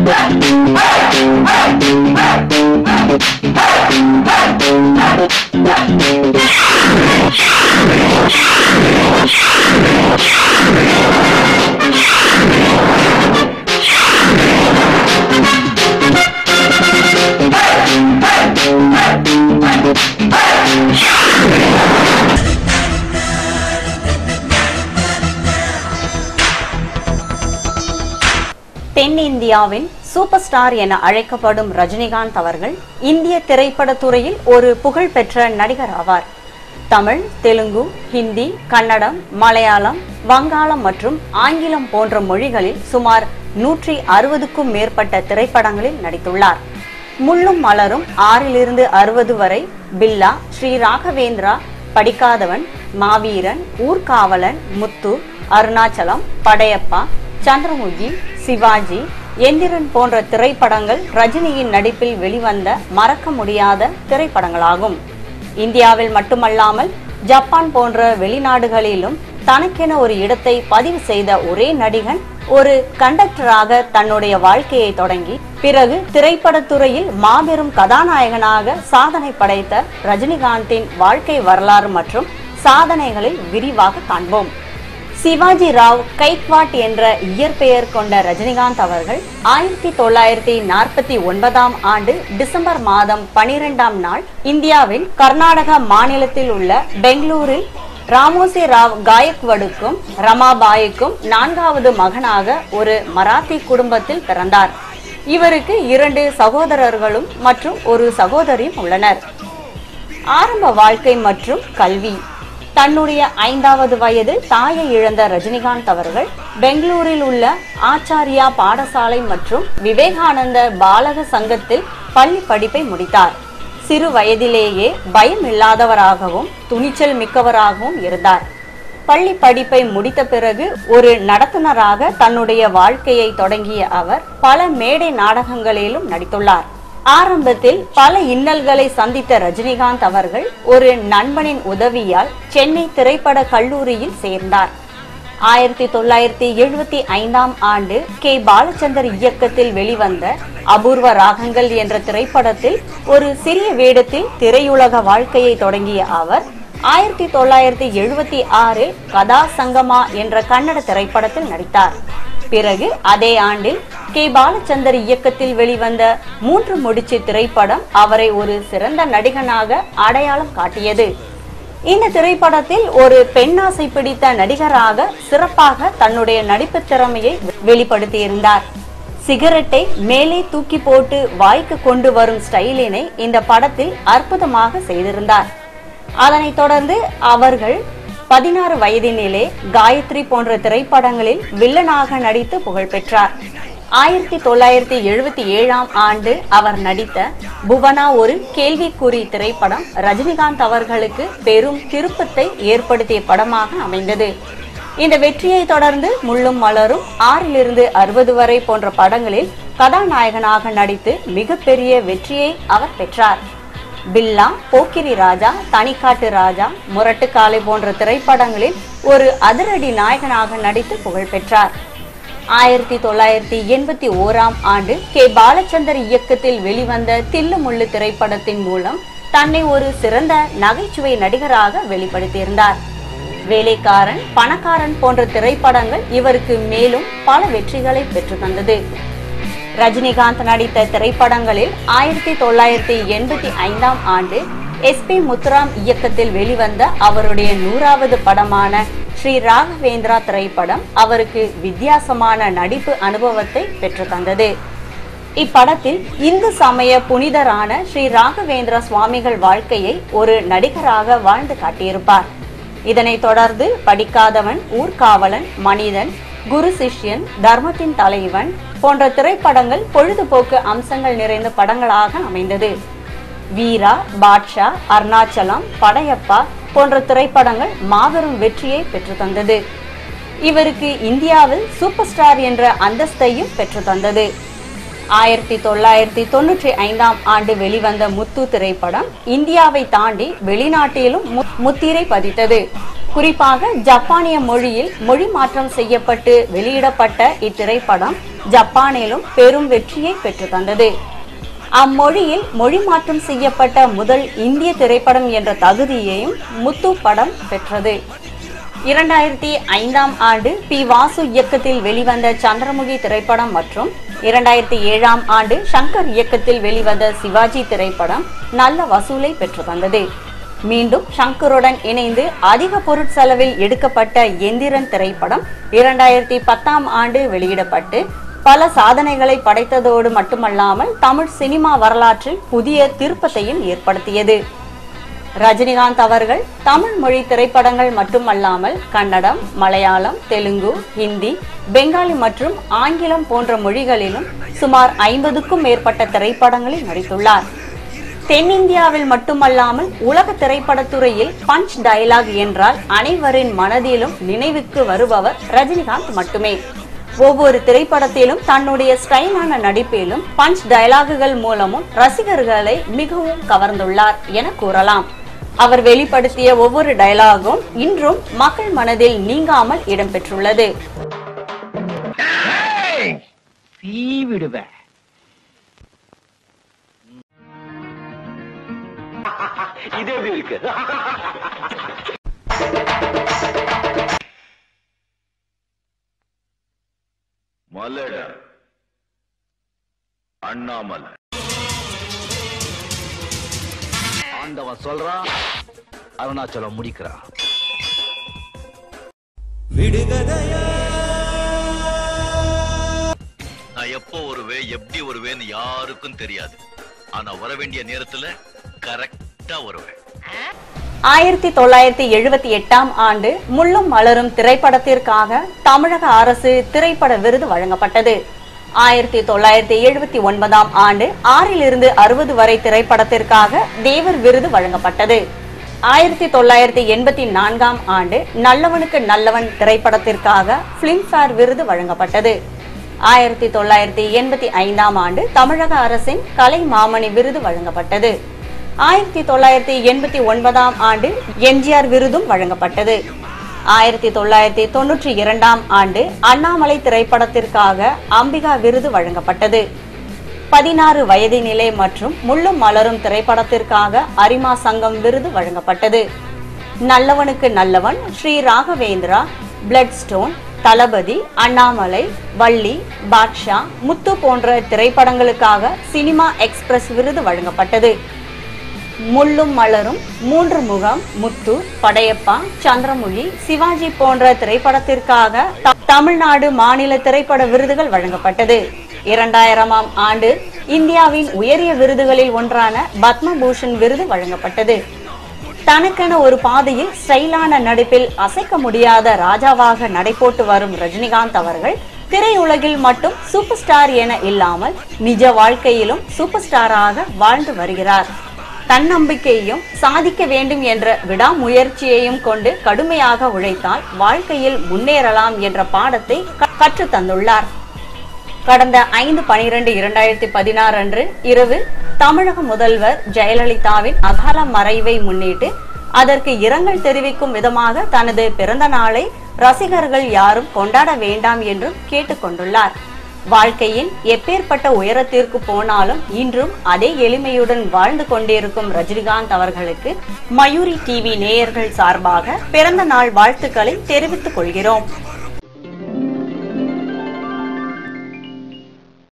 தென்னிந்தியாவின் super star என அழைக்கப்படும் ரஜினிகாந்த் அவர்கள் இந்திய திரைப்படத் துறையில் ஒரு புகழ்பெற்ற நடிகர் ஆவார் தமிழ் தெலுங்கு ஹிந்தி கன்னடம் மலையாளம் வங்காளம் மற்றும் ஆங்கிலம் போன்ற மொழிகளில் சுமார் நூற்றி அறுபதுக்கும் மேற்பட்ட திரைப்படங்களில் நடித்துள்ளார் முள்ளும் மலரும் ஆறிலிருந்து அறுபது வரை பில்லா ஸ்ரீ ராகவேந்திரா படிக்காதவன் மாவீரன் ஊர்காவலன் முத்து அருணாச்சலம் படையப்பா சந்திரமுகி சிவாஜி எந்திரன் போன்ற திரைப்படங்கள் ரஜினியின் நடிப்பில் வெளிவந்த மறக்க முடியாத திரைப்படங்களாகும் இந்தியாவில் மட்டுமல்லாமல் ஜப்பான் போன்ற வெளிநாடுகளிலும் தனக்கென ஒரு இடத்தை பதிவு செய்த ஒரே நடிகன் ஒரு கண்டக்டராக தன்னுடைய வாழ்க்கையை தொடங்கி பிறகு திரைப்படத்துறையில் மாபெரும் கதாநாயகனாக சாதனை படைத்த ரஜினிகாந்தின் வாழ்க்கை வரலாறு மற்றும் சாதனைகளை விரிவாக காண்போம் சிவாஜி ராவ் கைக்வாட் என்ற இயற்பெயர் கொண்ட ரஜினிகாந்த் அவர்கள் ஆயிரத்தி தொள்ளாயிரத்தி நாற்பத்தி ஒன்பதாம் ஆண்டு டிசம்பர் மாதம் பனிரெண்டாம் நாள் இந்தியாவின் கர்நாடக மாநிலத்தில் உள்ள பெங்களூரில் ராமோசி ராவ் காயக்வடுக்கும் ரமாபாய்க்கும் நான்காவது மகனாக ஒரு மராத்தி குடும்பத்தில் பிறந்தார் இவருக்கு இரண்டு சகோதரர்களும் மற்றும் ஒரு சகோதரியும் உள்ளனர் ஆரம்ப வாழ்க்கை மற்றும் கல்வி தன்னுடைய ஐந்தாவது வயதில் தாயை இழந்த ரஜினிகாந்த் அவர்கள் பெங்களூரில் உள்ள ஆச்சாரியா பாடசாலை மற்றும் விவேகானந்த பாலக சங்கத்தில் பள்ளி படிப்பை முடித்தார் சிறு வயதிலேயே பயம் இல்லாதவராகவும் துணிச்சல் மிக்கவராகவும் இருந்தார் பள்ளி படிப்பை முடித்த பிறகு ஒரு நடத்துனராக தன்னுடைய வாழ்க்கையை தொடங்கிய அவர் பல மேடை நாடகங்களிலும் நடித்துள்ளார் ஆரம்பத்தில் பல இன்னல்களை சந்தித்த ரஜினிகாந்த் அவர்கள் ஒரு நண்பனின் உதவியால் சென்னை திரைப்பட கல்லூரியில் சேர்ந்தார் ஆயிரத்தி தொள்ளாயிரத்தி எழுபத்தி ஐந்தாம் ஆண்டு கே பாலச்சந்தர் இயக்கத்தில் வெளிவந்த அபூர்வ ராகங்கள் என்ற திரைப்படத்தில் ஒரு சிறிய வேடத்தில் திரையுலக வாழ்க்கையை தொடங்கிய அவர் ஆயிரத்தி தொள்ளாயிரத்தி எழுபத்தி ஆறில் கதா சங்கமா என்ற கன்னட திரைப்படத்தில் நடித்தார் பிறகு அதே ஆண்டில் கே பாலச்சந்தர் இயக்கத்தில் வெளிவந்த மூன்று முடிச்சு திரைப்படம் அவரை ஒரு சிறந்த நடிகனாக அடையாளம் காட்டியது இந்த திரைப்படத்தில் ஒரு பெண்ணாசை பிடித்த நடிகராக சிறப்பாக தன்னுடைய நடிப்பு திறமையை வெளிப்படுத்தியிருந்தார் சிகரெட்டை மேலே தூக்கி போட்டு வாய்க்கு கொண்டு வரும் ஸ்டைலினை இந்த படத்தில் அற்புதமாக செய்திருந்தார் அதனைத் தொடர்ந்து அவர்கள் பதினாறு வயதினிலே காயத்ரி போன்ற திரைப்படங்களில் வில்லனாக நடித்து புகழ் பெற்றார் ஆயிரத்தி தொள்ளாயிரத்தி எழுபத்தி ஏழாம் ஆண்டு அவர் நடித்த புவனா ஒரு கேள்விக்குறி திரைப்படம் ரஜினிகாந்த் அவர்களுக்கு பெரும் திருப்பத்தை ஏற்படுத்திய படமாக அமைந்தது இந்த வெற்றியை தொடர்ந்து முள்ளும் மலரும் ஆறிலிருந்து அறுபது வரை போன்ற படங்களில் கதாநாயகனாக நடித்து மிகப்பெரிய வெற்றியை அவர் பெற்றார் பில்லா போக்கிரி ராஜா தனிக்காட்டு ராஜா முரட்டுக்காலை போன்ற திரைப்படங்களில் ஒரு அதிரடி நாயகனாக நடித்து புகழ் பெற்றார் ஆயிரத்தி தொள்ளாயிரத்தி எண்பத்தி ஓராம் ஆண்டு கே பாலச்சந்தர் இயக்கத்தில் வெளிவந்த தில்லு முள்ளு திரைப்படத்தின் மூலம் தன்னை ஒரு சிறந்த நகைச்சுவை நடிகராக வெளிப்படுத்தியிருந்தார் வேலைக்காரன் பணக்காரன் போன்ற திரைப்படங்கள் இவருக்கு மேலும் பல வெற்றிகளை பெற்று தந்தது ரஜினிகாந்த் நடித்த திரைப்படங்களில் ஆயிரத்தி தொள்ளாயிரத்தி எண்பத்தி ஐந்தாம் ஆண்டு எஸ் பி முத்துராம் இயக்கத்தில் வெளிவந்த அவருடைய நூறாவது படமான ஸ்ரீ ராகவேந்திரா திரைப்படம் அவருக்கு வித்தியாசமான நடிப்பு அனுபவத்தை பெற்று தந்தது இப்படத்தில் இந்து சமய புனிதரான ஸ்ரீ ராகவேந்திர சுவாமிகள் வாழ்க்கையை ஒரு நடிகராக வாழ்ந்து காட்டியிருப்பார் இதனைத் தொடர்ந்து படிக்காதவன் ஊர்காவலன் மனிதன் குரு சிஷ்யன் தர்மத்தின் தலைவன் போன்ற திரைப்படங்கள் பொழுதுபோக்கு அம்சங்கள் நிறைந்த படங்களாக அமைந்தது வீரா பாட்ஷா அருணாச்சலம் படையப்பா போன்ற திரைப்படங்கள் மாபெரும் வெற்றியை பெற்று தந்தது இவருக்கு இந்தியாவில் சூப்பர் ஸ்டார் என்ற அந்தஸ்தையும் பெற்று தந்தது ஆயிரத்தி தொள்ளாயிரத்தி தொண்ணூற்றி ஐந்தாம் ஆண்டு வெளிவந்த முத்து திரைப்படம் இந்தியாவை தாண்டி வெளிநாட்டிலும் மு- முத்திரை பதித்தது குறிப்பாக ஜப்பானிய மொழியில் மொழி மாற்றம் செய்யப்பட்டு வெளியிடப்பட்ட இத்திரைப்படம் ஜப்பானிலும் பெரும் வெற்றியை பெற்று தந்தது அம்மொழியில் மொழி மாற்றம் செய்யப்பட்ட முதல் இந்திய திரைப்படம் என்ற தகுதியையும் முத்து படம் பெற்றது இரண்டாயிரத்தி ஐந்தாம் ஆண்டு பி வாசு இயக்கத்தில் வெளிவந்த சந்திரமுகி திரைப்படம் மற்றும் இரண்டாயிரத்தி ஏழாம் ஆண்டு சங்கர் இயக்கத்தில் வெளிவந்த சிவாஜி திரைப்படம் நல்ல வசூலை பெற்று தந்தது மீண்டும் சங்கருடன் இணைந்து அதிக பொருட்செலவில் எடுக்கப்பட்ட எந்திரன் திரைப்படம் இரண்டாயிரத்தி பத்தாம் ஆண்டு வெளியிடப்பட்டு பல சாதனைகளை படைத்ததோடு மட்டுமல்லாமல் தமிழ் சினிமா வரலாற்றில் புதிய திருப்பத்தையும் ஏற்படுத்தியது ரஜினிகாந்த் அவர்கள் தமிழ் மொழி திரைப்படங்கள் மட்டுமல்லாமல் கன்னடம் மலையாளம் தெலுங்கு ஹிந்தி பெங்காலி மற்றும் ஆங்கிலம் போன்ற மொழிகளிலும் சுமார் ஐம்பதுக்கும் மேற்பட்ட திரைப்படங்களில் நடித்துள்ளார் தென்னிந்தியாவில் மட்டுமல்லாமல் உலக திரைப்படத்துறையில் பஞ்ச் டயலாக் என்றால் அனைவரின் மனதிலும் நினைவுக்கு வருபவர் ரஜினிகாந்த் மட்டுமே ஒவ்வொரு திரைப்படத்திலும் தன்னுடைய ஸ்டைலான நடிப்பிலும் பஞ்ச் டயலாகுகள் மூலமும் ரசிகர்களை மிகவும் கவர்ந்துள்ளார் என கூறலாம் அவர் வெளிப்படுத்திய ஒவ்வொரு டயலாகும் இன்றும் மக்கள் மனதில் நீங்காமல் இடம்பெற்றுள்ளது சீ விடுவேன் இது எப்படி இருக்கு மலட அண்ணாமலை ஆண்டவன் சொல்றான் அருணாச்சலம் முடிக்கிறான் நான் எப்போ வருவேன் எப்படி வருவேன்னு யாருக்கும் தெரியாது ஆனா வர வேண்டிய நேரத்துல கரெக்டா வருவேன் ஆயிரத்தி தொள்ளாயிரத்தி எழுபத்தி எட்டாம் ஆண்டு முள்ளும் மலரும் திரைப்படத்திற்காக தமிழக அரசு திரைப்பட விருது வழங்கப்பட்டது ஆயிரத்தி தொள்ளாயிரத்தி எழுபத்தி ஒன்பதாம் ஆண்டு ஆறிலிருந்து அறுபது வரை திரைப்படத்திற்காக தேவர் விருது வழங்கப்பட்டது ஆயிரத்தி தொள்ளாயிரத்தி எண்பத்தி நான்காம் ஆண்டு நல்லவனுக்கு நல்லவன் திரைப்படத்திற்காக பிலிம்பேர் விருது வழங்கப்பட்டது ஆயிரத்தி தொள்ளாயிரத்தி எண்பத்தி ஐந்தாம் ஆண்டு தமிழக அரசின் கலை மாமணி விருது வழங்கப்பட்டது ஆயிரத்தி தொள்ளாயிரத்தி எண்பத்தி ஒன்பதாம் ஆண்டு எம்ஜிஆர் விருதும் வழங்கப்பட்டது ஆயிரத்தி தொள்ளாயிரத்தி தொன்னூற்றி இரண்டாம் ஆண்டு அண்ணாமலை திரைப்படத்திற்காக அம்பிகா விருது வழங்கப்பட்டது பதினாறு வயதினிலே மற்றும் முள்ளும் மலரும் திரைப்படத்திற்காக அரிமா சங்கம் விருது வழங்கப்பட்டது நல்லவனுக்கு நல்லவன் ஸ்ரீ ராகவேந்திரா பிளட் ஸ்டோன் தளபதி அண்ணாமலை வள்ளி பாட்ஷா முத்து போன்ற திரைப்படங்களுக்காக சினிமா எக்ஸ்பிரஸ் விருது வழங்கப்பட்டது முள்ளும் மலரும் மூன்று முகம் முத்து படையப்பா சந்திரமொழி சிவாஜி போன்ற திரைப்படத்திற்காக த- தமிழ்நாடு மாநில திரைப்பட விருதுகள் வழங்கப்பட்டது இரண்டாயிரமாம் ஆண்டு இந்தியாவின் உயரிய விருதுகளில் ஒன்றான பத்மபூஷன் விருது வழங்கப்பட்டது தனக்கென ஒரு பாதையில் ஸ்டைலான நடிப்பில் அசைக்க முடியாத ராஜாவாக நடைபோட்டு வரும் ரஜினிகாந்த் அவர்கள் திரையுலகில் மட்டும் சூப்பர் ஸ்டார் என இல்லாமல் நிஜ வாழ்க்கையிலும் சூப்பர் ஸ்டாராக வாழ்ந்து வருகிறார் தன்னம்பிக்கையையும் சாதிக்க வேண்டும் என்ற விடாமுயற்சியையும் கொண்டு கடுமையாக உழைத்தால் வாழ்க்கையில் முன்னேறலாம் என்ற பாடத்தை க- கற்றுத் தந்துள்ளார் கடந்த ஐந்து பனிரெண்டு இரண்டாயிரத்தி பதினாறு அன்று இரவு தமிழக முதல்வர் ஜெயலலிதாவின் அகால மறைவை முன்னிட்டு அதற்கு இரங்கல் தெரிவிக்கும் விதமாக தனது பிறந்த நாளை ரசிகர்கள் யாரும் கொண்டாட வேண்டாம் என்றும் கேட்டுக்கொண்டுள்ளார் வாழ்க்கையின் எப்பேற்பட்ட உயரத்திற்கு போனாலும் இன்றும் அதே எளிமையுடன் வாழ்ந்து கொண்டிருக்கும் ரஜினிகாந்த் அவர்களுக்கு மயூரி டிவி நேயர்கள் சார்பாக பிறந்த நாள் வாழ்த்துக்களை தெரிவித்துக் கொள்கிறோம்